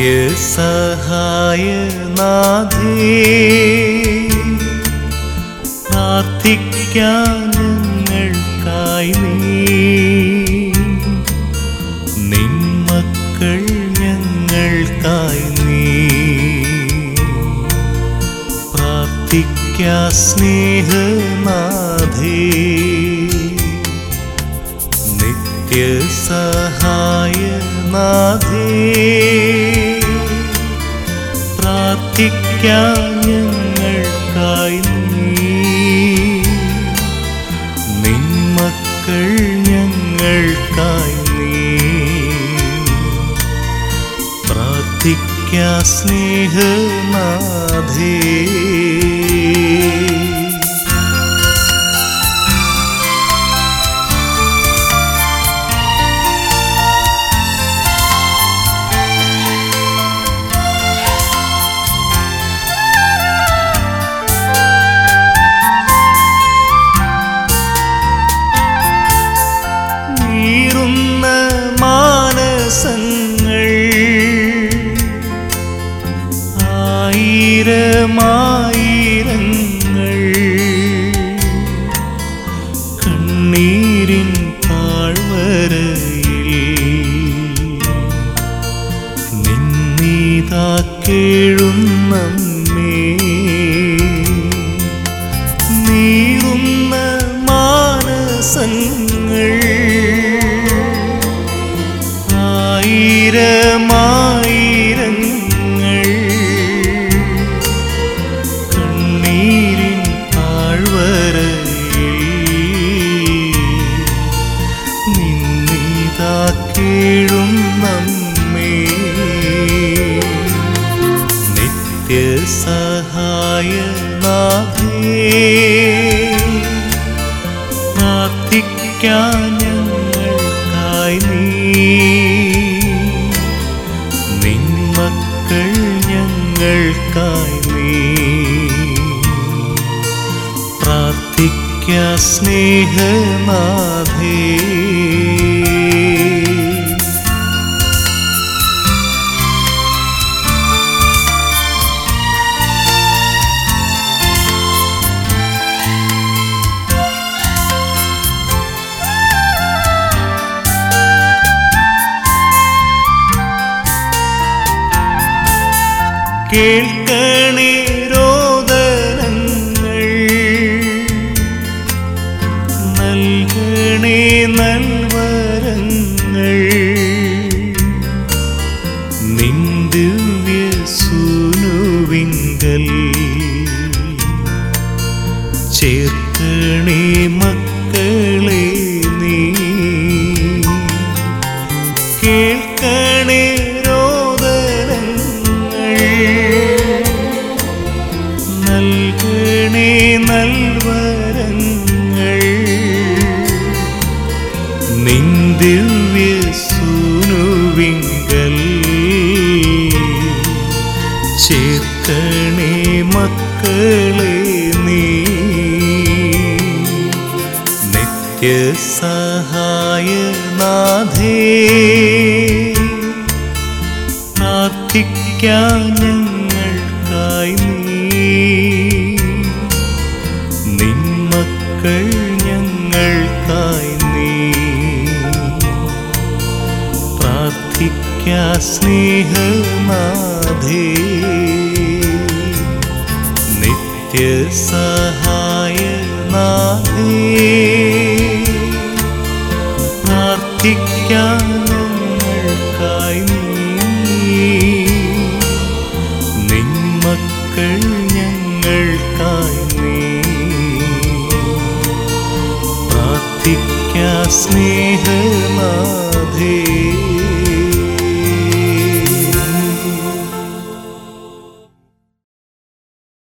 നിത്യസഹായനാഥേ പ്രാർത്ഥിക്കാൻ ഞങ്ങൾക്കായി നീ നിന്മക്കൾ ഞങ്ങൾക്കായി നീ പ്രാർത്ഥിക്കാ സ്നേഹനാഥേ നിത്യസഹായനാഥേ പ്രാർത്ഥിക്കാൻ ഞങ്ങൾക്കായി നീ നിന്മക്കൾ ഞങ്ങൾക്കായി നീ പ്രാർത്ഥിക്കാ സ്നേഹനാഥേ നീറുന്ന മാനസങ്ങൾ ആയിരമായിരങ്ങൾ കണ്ണീരിൻ താഴ്വരയിൽ നിന്നീതാ കേഴുന്നമ്മേ നീറുന്ന മാനസങ്ങൾ ആയിരമായിരങ്ങൾ കണ്ണീരിൻ താഴ്വരയിൽ നിന്നീതാ കേഴുന്നമ്മേ നിത്യസഹായനാഥേ പ്രാർത്ഥിക്കാൻ ഞങ്ങൾക്കായി നീ നിന്മക്കൾ ഞങ്ങൾക്കായി നീ പ്രാർത്ഥിക്ക സ്നേഹനാഥേ കേൾക്കണേ രോദനങ്ങൾ നൽകണേ നൽവരങ്ങൾ നിന്ദിവ്യ സൂനുവിങ്കൽ ചേർക്കണേ മക്കളെ നീ കേൾക്കണേ രോദനങ്ങൾ നൽകണേ നൽവരങ്ങൾ നിന്ദിവ്യ സൂനുവിങ്കൽ ചേർക്കണേ മക്കളെ നീ നിത്യസഹായനാഥേ പ്രാർത്ഥിക്കാൻ ഞങ്ങൾക്കായി നീ നിന്മക്കൾ ഞങ്ങൾക്കായി നീ പ്രാർത്ഥിക്ക സ്നേഹനാഥേ നിത്യസഹായനാഥേ പ്രാർത്ഥിക്കാൻ ഞങ്ങൾക്കായി നീ നിന്മക്കൾ ഞങ്ങൾക്കായി നീ പ്രാർത്ഥിക്ക സ്നേഹനാ